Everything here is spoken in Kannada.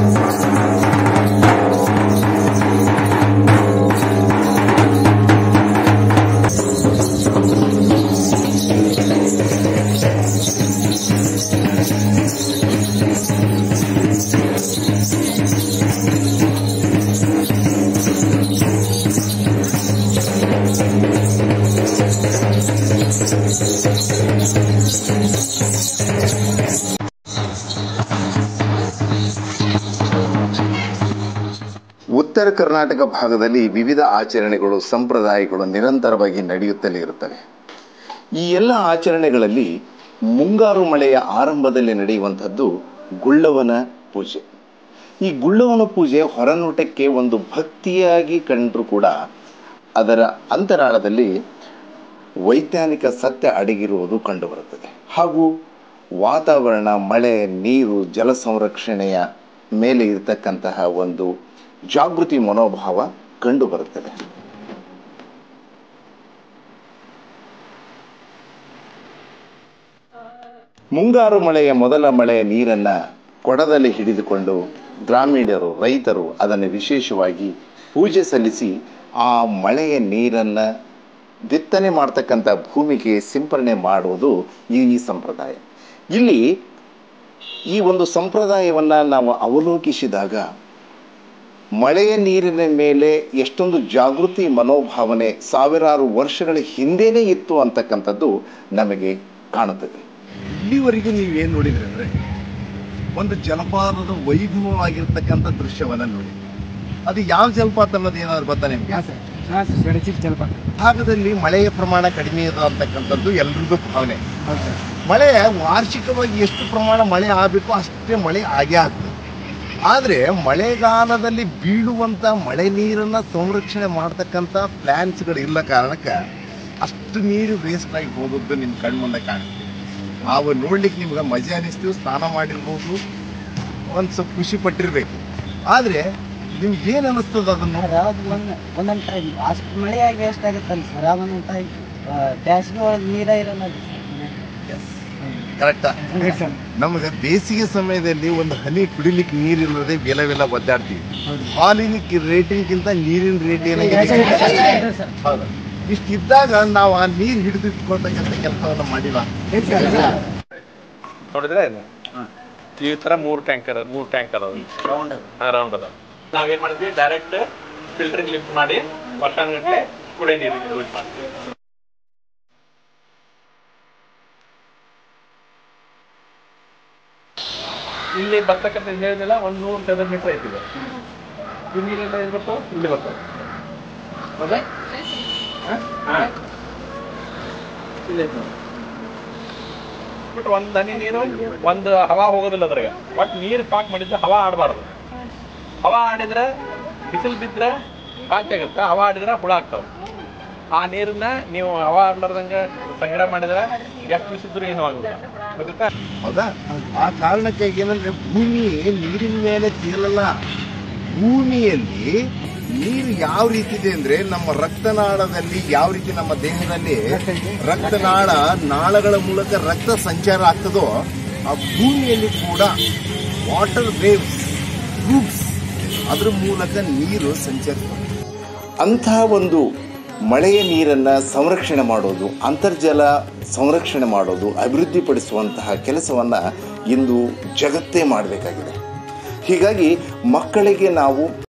ಉತ್ತರ ಕರ್ನಾಟಕ ಭಾಗದಲ್ಲಿ ವಿವಿಧ ಆಚರಣೆಗಳು ಸಂಪ್ರದಾಯಗಳು ನಿರಂತರವಾಗಿ ನಡೆಯುತ್ತಲೇ ಇರುತ್ತವೆ ಈ ಎಲ್ಲ ಆಚರಣೆಗಳಲ್ಲಿ ಮುಂಗಾರು ಮಳೆಯ ಆರಂಭದಲ್ಲಿ ನಡೆಯುವಂಥದ್ದು ಗುಳ್ಳವನ ಪೂಜೆ ಈ ಗುಳ್ಳವನ ಪೂಜೆ ಹೊರನೋಟಕ್ಕೆ ಒಂದು ಭಕ್ತಿಯಾಗಿ ಕಂಡರೂ ಕೂಡ ಅದರ ಅಂತರಾಳದಲ್ಲಿ ವೈಜ್ಞಾನಿಕ ಸತ್ಯ ಅಡಗಿರುವುದು ಕಂಡುಬರುತ್ತದೆ ಹಾಗೂ ವಾತಾವರಣ ಮಳೆ ನೀರು ಜಲ ಸಂರಕ್ಷಣೆಯ ಮೇಲೆ ಇರತಕ್ಕಂತಹ ಒಂದು ಜಾಗೃತಿ ಮನೋಭಾವ ಕಂಡುಬರುತ್ತದೆ ಮುಂಗಾರು ಮಳೆಯ ಮೊದಲ ಮಳೆಯ ನೀರನ್ನ ಕೊಡದಲ್ಲಿ ಹಿಡಿದುಕೊಂಡು ಗ್ರಾಮೀಣರು ರೈತರು ಅದನ್ನು ವಿಶೇಷವಾಗಿ ಪೂಜೆ ಸಲ್ಲಿಸಿ ಆ ಮಳೆಯ ನೀರನ್ನ ಬಿತ್ತನೆ ಮಾಡ್ತಕ್ಕಂಥ ಭೂಮಿಗೆ ಸಿಂಪರಣೆ ಮಾಡುವುದು ಈ ಈ ಸಂಪ್ರದಾಯ ಇಲ್ಲಿ ಈ ಒಂದು ಸಂಪ್ರದಾಯವನ್ನ ನಾವು ಅವಲೋಕಿಸಿದಾಗ ಮಳೆಯ ನೀರಿನ ಮೇಲೆ ಎಷ್ಟೊಂದು ಜಾಗೃತಿ ಮನೋಭಾವನೆ ಸಾವಿರಾರು ವರ್ಷಗಳ ಹಿಂದೆನೇ ಇತ್ತು ಅಂತಕ್ಕಂಥದ್ದು ನಮಗೆ ಕಾಣುತ್ತದೆ ಇಲ್ಲಿವರೆಗೂ ನೀವು ಏನು ನೋಡಿದ್ರಿ ಅಂದ್ರೆ ಒಂದು ಜಲಪಾತದ ವೈಭವವಾಗಿರ್ತಕ್ಕಂಥ ದೃಶ್ಯವನ್ನ ನೋಡಿ ಅದು ಯಾವ ಜಲಪಾತ ಅನ್ನೋದು ಏನಾದ್ರು ಗೊತ್ತಾ ನಿಮ್ಗೆ ಜಲಪಾತ ಭಾಗದಲ್ಲಿ ಮಳೆಯ ಪ್ರಮಾಣ ಕಡಿಮೆ ಇದೆ ಅಂತಕ್ಕಂಥದ್ದು ಎಲ್ರಿಗೂ ಭಾವನೆ ಹೌದು ಸರ್ ಮಳೆ ವಾರ್ಷಿಕವಾಗಿ ಎಷ್ಟು ಪ್ರಮಾಣ ಮಳೆ ಆಗಬೇಕು ಅಷ್ಟೇ ಮಳೆ ಆಗೇ ಆಗ್ತದೆ ಆದರೆ ಮಳೆಗಾಲದಲ್ಲಿ ಬೀಳುವಂಥ ಮಳೆ ನೀರನ್ನು ಸಂರಕ್ಷಣೆ ಮಾಡ್ತಕ್ಕಂಥ ಪ್ಲ್ಯಾನ್ಸ್ಗಳು ಇಲ್ಲ ಕಾರಣಕ್ಕೆ ಅಷ್ಟು ನೀರು ವೇಸ್ಟ್ ಆಗಿ ಹೋದದ್ದು ನಿಮ್ಮ ಕಣ್ಮುಂದೆ ಕಾಣುತ್ತೆ ಅವು ನೋಡ್ಲಿಕ್ಕೆ ನಿಮ್ಗೆ ಮಜಾ ಅನಿಸ್ತೀವಿ ಸ್ನಾನ ಮಾಡಿರ್ಬೋದು ಒಂದು ಸ್ವಲ್ಪ ಖುಷಿ ಪಟ್ಟಿರ್ಬೇಕು ಆದರೆ ನಿಮ್ಗೆ ಏನು ಅನಿಸ್ತದ ಅದನ್ನು ನೋಡಿ ಯಾವ್ದು ಒಂದು ಒಂದೊಂದು ಟೈಮ್ ಅಷ್ಟು ಮಳೆಯಾಗಿ ವೇಸ್ಟ್ ಆಗುತ್ತಲ್ಲ ಸರ್ ಅದೊಂದು ಟೈಮ್ ಬ್ಯಾಸಿಗೆ ಒಳಗೆ ನೀರೇ ಇರಲ್ಲ ಕರೆಕ್ಟಾ ನಮಗೆ ಬೇಸಿಗೆ ಸಮಯದಲ್ಲಿ ಒಂದು ಹನಿ ಕುಡಿಲಿಕ್ಕೆ ನೀರಿಲ್ಲದೆ ಬೆಲ ಬೆಲ ಒದ್ದಾಡ್ತೀವಿ ಹಾಲಿನ ರೇಟಿಂಗ್ಗಿಂತ ನೀರಿನ ರೇಟ್ ಏನಾಗಿದೆ ಸರ್ ಹೌದು ಇಷ್ಟಿದ್ದಾಗ ನಾವು ಆ ನೀರು ಹಿಡಿದಿಟ್ಕೊಳ್ತಕ್ಕಂಥ ಕೆಲಸವನ್ನು ಮಾಡಿಲ್ಲ ನೋಡಿದ್ರೆ ಇದು? ಈ ತರ ಮೂರು ಟ್ಯಾಂಕರ್ ಮೂರು ಟ್ಯಾಂಕ್ ಅದಾವ ರೌಂಡ್ ಅದಾವ ನಾವೇನ್ ಮಾಡಿದ್ವಿ ಡೈರೆಕ್ಟ್ ಫಿಲ್ಟರಿಂಗ್ ಲಿಫ್ಟ್ ಮಾಡಿ ವರ್ಷಾನುಗಟ್ಟಲೆ ಕುಡಿಯ ನೀರು ಯೂಸ್ ಮಾಡ್ತೀವಿ ಇಲ್ಲಿ ಬರ್ತಕ್ಕಂಥ ಇದು ಹೇಳಿದಿಲ್ಲ ಒಂದು ನೂರು ಚದರ ಮೀಟರ್ ಐತಿದೆ ಈ ನೀರೆಲ್ಲ ಎಲ್ಲಿ ಬರ್ತಾವ ಇಲ್ಲಿ ಬರ್ತಾವ ಹೌದಾ ಹ? ಹ. ಇಲ್ಲಿ ಐತೆ ನೋಡಿ. ಬಿಟ್ಟು ಒಂದ್ ಹನಿ ನೀರು ಒಂದು ಹವಾ ಹೋಗೋದಿಲ್ಲ ಅದ್ರಾಗ ಒಟ್ಟು ನೀರು ಪಾಕ್ ಮಾಡಿದ್ರೆ ಹವಾ ಆಡಬಾರ್ದು ಹವಾ ಆಡಿದ್ರೆ ಬಿಸಿಲು ಬಿದ್ದರೆ ಪಾಕ್ ಆಗುತ್ತೆ ಹವಾ ಆಡಿದ್ರೆ ಹುಳ ಆಗ್ತಾವೆ ಆ ನೀರನ್ನ ನೀವು ಹವಾ ಆಡ್ಲಾರ್ದಂಗೆ ಸಂಗ್ರಹ ಮಾಡಿದ್ರೆ ಎಷ್ಟು ಬಿಸಿದ್ರು ಏನು ಆಗುತ್ತೆ ಗೊತ್ತಾ ಹೌದಾ ಆ ಕಾರಣಕ್ಕೆ ಏನಂದ್ರೆ ಭೂಮಿ ನೀರಿನ ಮೇಲೆ ತೇಲಲ್ಲ ಭೂಮಿಯಲ್ಲಿ ನೀರು ಯಾವ ರೀತಿ ಇದೆ ಅಂದ್ರೆ ನಮ್ಮ ರಕ್ತನಾಳದಲ್ಲಿ ಯಾವ ರೀತಿ ನಮ್ಮ ದೇಹದಲ್ಲಿ ರಕ್ತನಾಳ ನಾಳಗಳ ಮೂಲಕ ರಕ್ತ ಸಂಚಾರ ಆಗ್ತದೋ ಆ ಭೂಮಿಯಲ್ಲಿ ಕೂಡ ವಾಟರ್ ವೇವ್ಸ್ ರೂಟ್ಸ್ ಅದ್ರ ಮೂಲಕ ನೀರು ಸಂಚರಿಸ್ತದೆ ಅಂತಹ ಒಂದು ಮಳೆಯ ನೀರನ್ನು ಸಂರಕ್ಷಣೆ ಮಾಡೋದು ಅಂತರ್ಜಲ ಸಂರಕ್ಷಣೆ ಮಾಡೋದು ಅಭಿವೃದ್ಧಿಪಡಿಸುವಂತಹ ಕೆಲಸವನ್ನು ಇಂದು ಜಗತ್ತೇ ಮಾಡಬೇಕಾಗಿದೆ ಹೀಗಾಗಿ ಮಕ್ಕಳಿಗೆ ನಾವು